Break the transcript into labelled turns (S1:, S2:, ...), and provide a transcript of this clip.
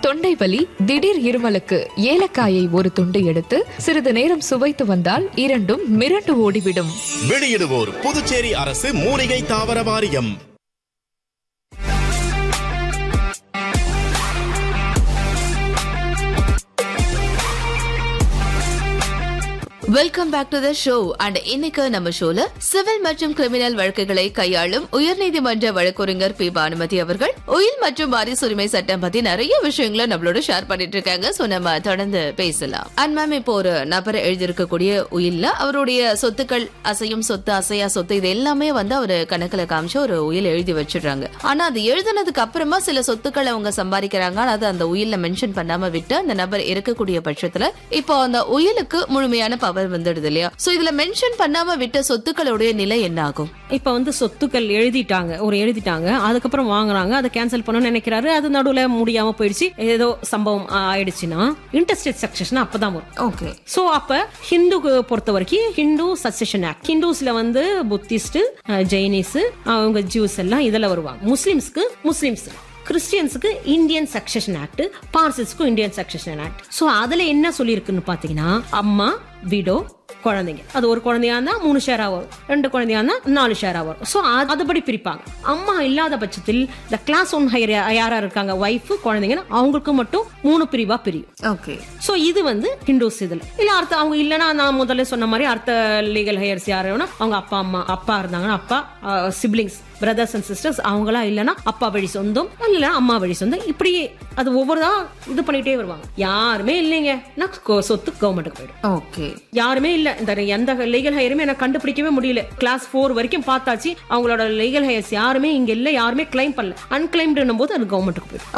S1: தொண்டை வலி திடீர் இருமலுக்கு ஏலக்காயை ஒரு துண்டு எடுத்து சிறிது நேரம் சுவைத்து வந்தால் இரண்டும் மிரண்டு ஓடிவிடும்
S2: வெளியிடுவோர் புதுச்சேரி அரசு மூலிகை தாவர வாரியம்
S3: welcome back to the show and இன்னைக்கு நம்ம ஷோல சிவில் மற்றும் கிரிமினல் வழக்குகளை கையாளும் உயர்நீதிமன்ற வழக்கறிஞர் பி பானுமதி அவர்கள் உயில் மற்றும் வாரிசு உரிமை சட்டம் பத்தி நிறைய விஷயங்களை நம்மளோட ஷேர் பண்ணிட்டு இருக்காங்க சோ நம்ம தொடர்ந்து பேசலாம் அண்ட் மேம் இப்போ ஒரு நபர் எழுதியிருக்கக்கூடிய உயில்ல அவருடைய சொத்துக்கள் அசையும் சொத்து அசையா சொத்து இது எல்லாமே வந்து அவரு கணக்குல காமிச்சு ஒரு உயில் எழுதி வச்சிடுறாங்க ஆனா அது எழுதுனதுக்கு அப்புறமா சில சொத்துக்கள் அவங்க சம்பாதிக்கிறாங்க ஆனா அது அந்த உயில்ல மென்ஷன் பண்ணாம விட்டு அந்த நபர் இருக்கக்கூடிய பட்சத்துல இப்போ அந்த உயிலுக்கு முழுமையான பவர் வந்துடுது இல்லையா சோ இதுல மென்ஷன் பண்ணாம விட்ட சொத்துக்களுடைய நிலை என்ன ஆகும்
S4: இப்ப வந்து சொத்துக்கள் எழுதிட்டாங்க ஒரு எழுதிட்டாங்க அதுக்கப்புறம் வாங்குறாங்க அதை கேன்சல் பண்ணணும்னு நினைக்கிறாரு அது நடுவுல முடியாம போயிடுச்சு ஏதோ சம்பவம் ஆயிடுச்சுன்னா இன்டர்ஸ்டேட் சக்சஷன் அப்பதான் வரும்
S3: ஓகே
S4: சோ அப்ப ஹிந்துக்கு பொறுத்த வரைக்கும் ஹிந்து சக்சஷன் ஆக்ட் ஹிந்துஸ்ல வந்து புத்திஸ்ட் ஜெயினிஸ் அவங்க ஜூஸ் எல்லாம் இதுல வருவாங்க முஸ்லிம்ஸ்க்கு முஸ்லிம்ஸ் கிறிஸ்டியன்ஸுக்கு இந்தியன் சக்சஷன் ஆக்ட் பார்சல்ஸ்க்கும் இந்தியன் சக்சஷன் ஆக்ட் சோ அதுல என்ன சொல்லியிருக்குன்னு பாத்தீங்கன்னா அம்மா விடோ குழந்தைங்க அது ஒரு குழந்தையா இருந்தா மூணு ஷேரா வரும் ரெண்டு குழந்தையா இருந்தா நாலு ஷேரா வரும் சோ அதுபடி பிரிப்பாங்க அம்மா இல்லாத பட்சத்தில் இந்த கிளாஸ் ஒன் ஹையர் யாரா இருக்காங்க ஒய்ஃப் குழந்தைங்கன்னா அவங்களுக்கு மட்டும் மூணு பிரிவா பிரியும்
S3: ஓகே
S4: சோ இது வந்து ஹிந்துஸ் இதுல இல்ல அர்த்த அவங்க இல்லனா நான் முதல்ல சொன்ன மாதிரி அர்த்த லீகல் ஹையர்ஸ் யாருன்னா அவங்க அப்பா அம்மா அப்பா இருந்தாங்கன்னா அப்பா சிப்ளிங்ஸ் பிரதர்ஸ் அண்ட் சிஸ்டர்ஸ் அவங்களா இல்லனா அப்பா வழி சொந்தம் இல்ல அம்மா வழி சொந்தம் இப்படி அது ஒவ்வொருதா இது பண்ணிட்டே வருவாங்க யாருமே இல்லைங்க நான் கொ- சொத்து கவர்மெண்ட்டுக்கு போயிடும்
S3: ஓகே
S4: யாருமே இல்ல இந்த எந்த லீகல் ஹையருமே எனக்கு கண்டுபிடிக்கவே முடியல கிளாஸ் ஃபோர் வரைக்கும் பார்த்தாச்சு அவங்களோட லீகல் ஹையர்ஸ் யாருமே இங்க இல்ல யாருமே கிளைம் பண்ணல அன்கிளைம்டு போது அது கவர்மெண்ட்டுக்கு போயிடும்